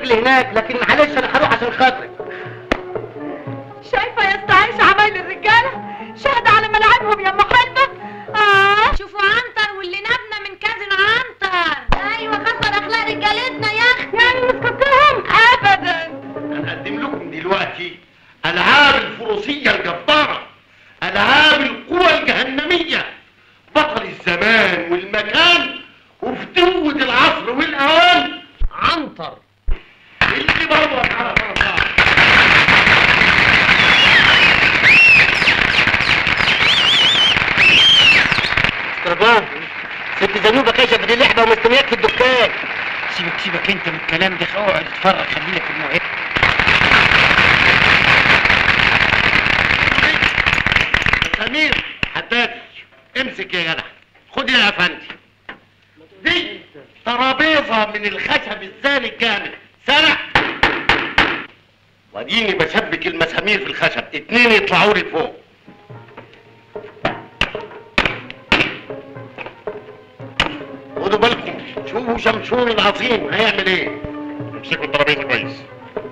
رجل هناك لكن معلش انا هروح عشان خاطرك شايفه يا استعيش عمايل الرجاله شاهده على ملاعبهم يا ام حلمه اه شوفوا عنتر واللي نبنا من كازن عنتر ايوه كسر اخلاق رجالتنا يا اختي يعني نسكتهم ابدا هنقدم لكم دلوقتي العاب الفروسيه الجباره العاب القوى الجهنميه بطل الزمان والمكان وفتوة العصر والاوان عنتر اللي برضك على فرصات استربان ست زنوبه كشفت اللعبه ومستنياك في الدكان سيبك سيبك انت من الكلام ده اقعد اتفرج خلينا في المهم سمير حدادي امسك يا جدع خد يا افندي دي ترابيزه من الخشب الزاني الجامد سرع واديني بشبك المسامير في الخشب اتنين يطلعوا لي فوق خدوا بالكم شوفوا شمشون العظيم هيعمل ايه امسكوا الترابيزه كويس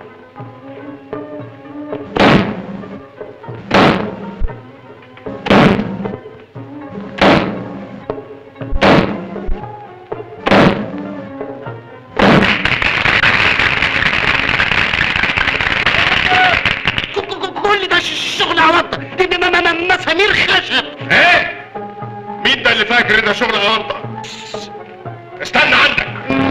كل ده ش- شغل عوضة دي م- م- م- مسامير خشب ايه مين ده اللي فاكر ان ده شغل غلطه استنى عندك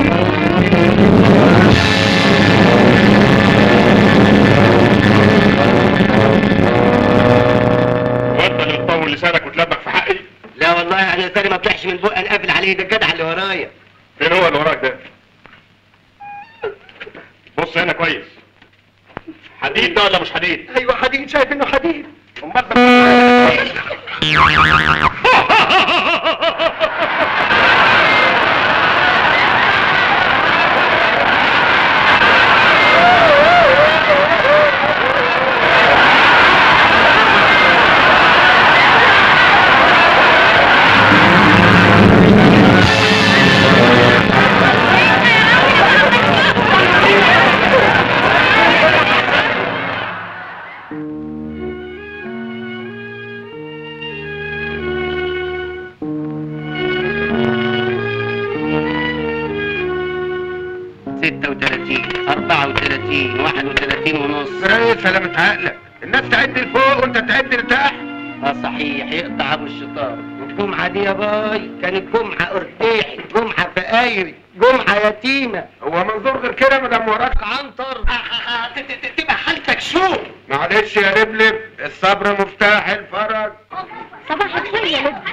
وانت اللي بتطول لسانك وتلبك في حقي لا والله انا لساني ما طلعش من بقى قافل عليه ده الجدع اللي ورايا فين هو اللي وراك ده بص هنا كويس حديد ده ولا مش حديد ايوه حديد شايف انه حديد امال ده ستة وثلاثين أربعة وثلاثين واحد وثلاثين ونص ايه سلامة عقلك الناس تعد لفوق وانت تعد لتحت اه صحيح يقطع ابو الشيطان والجمعة دي يا باي كانت جمعة ارتاحي جمعة فقايري جمعة يتيمة هو منظور غير كده مدام وراك عنتر تبقى حالتك شو معلش يا لبلب الصبر مفتاح الفرج صباح الخير يا لبنى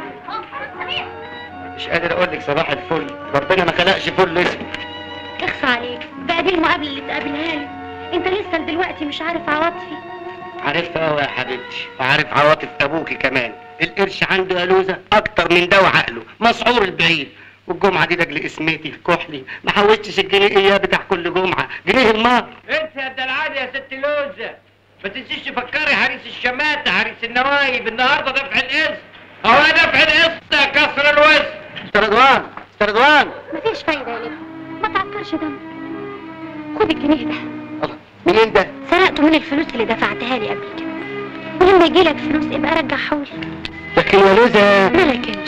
مش قادر اقول لك صباح الفل ربنا ما خلقش فل اسمه اخصى عليك بقى دي المقابله اللي تقابلها لي انت لسه دلوقتي مش عارف عواطفي عارفها أوي يا حبيبتي وعارف عواطف ابوكي كمان القرش عنده يلوزة اكتر من ده وعقله مسعور البعيد والجمعة دي لاجل اسمتي كحلي ما حوشتش الجنيه اياه بتاع كل جمعة جنيه المهر انت يا الدلعادي يا ست لوزة ما تنسيش تفكري حريص الشماتة حريص النوايب النهارده دفع القسط اهو دفع القسط يا كسر الوسط استاذ رضوان استاذ رضوان مفيش فايده يا لبنى ما تعكرش دم خد الجنيه ده الله منين ده؟ سرقته من الفلوس اللي دفعتها لي قبل كده ولما يجيلك فلوس ابقى رجعها لي لكن يا لوزة مالك انت